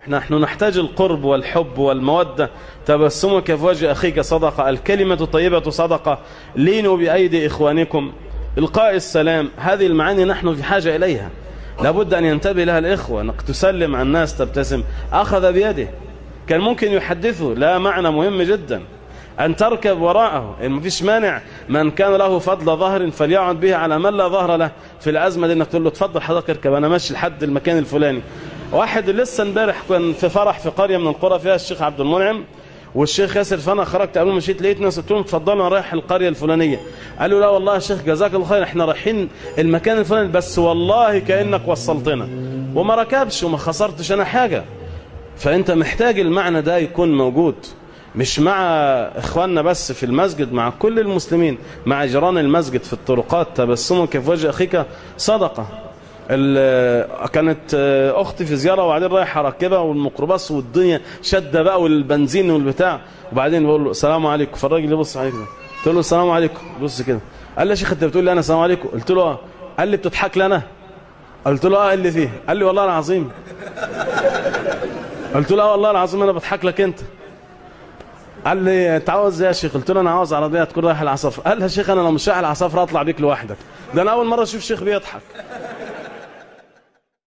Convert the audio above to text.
نحن نحتاج القرب والحب والمودة تبسمك في وجه أخيك صدقة الكلمة طيبة صدقة لينوا بأيدي إخوانكم إلقاء السلام هذه المعاني نحن في حاجة إليها لابد أن ينتبه لها الإخوة أنك تسلم على الناس تبتسم أخذ بيده كان ممكن يحدثه لا معنى مهم جدا أن تركب وراءه ما فيش مانع من كان له فضل ظهر فليعد به على من لا ظهر له في الأزمة دي أنك تقول له اتفضل حضرتك اركب أنا ماشي لحد المكان الفلاني واحد لسه امبارح كان في فرح في قرية من القرى فيها الشيخ عبد المنعم والشيخ ياسر فانا خرجت قبل ما مشيت لقيت ناس قلت لهم اتفضلوا انا رايح القريه الفلانيه قالوا لا والله يا شيخ جزاك الله خير احنا رايحين المكان الفلاني بس والله كانك وصلتنا وما ركبش وما خسرتش انا حاجه فانت محتاج المعنى ده يكون موجود مش مع اخواننا بس في المسجد مع كل المسلمين مع جيران المسجد في الطرقات تبسمك في وجه اخيك صدقه كانت اختي في زياره وبعدين رايحه راكبه والميكروباص والدنيا شده بقى والبنزين والبتاع وبعدين بقول له السلام عليكم فالراجل يبص عليك قلت له السلام عليكم بص كده قال لي يا شيخ انت بتقول لي انا السلام عليكم قلت له اه قال لي بتضحك لي انا قلت له اه اللي فيه قال لي والله العظيم قلت له اه والله العظيم انا بضحك لك انت قال لي انت عاوز ايه يا شيخ قلت له انا عاوز عربيه تكون رايح العصافره قال يا شيخ انا لو مش رايح العصافره اطلع بيك لوحدك ده انا اول مره اشوف شيخ بيضحك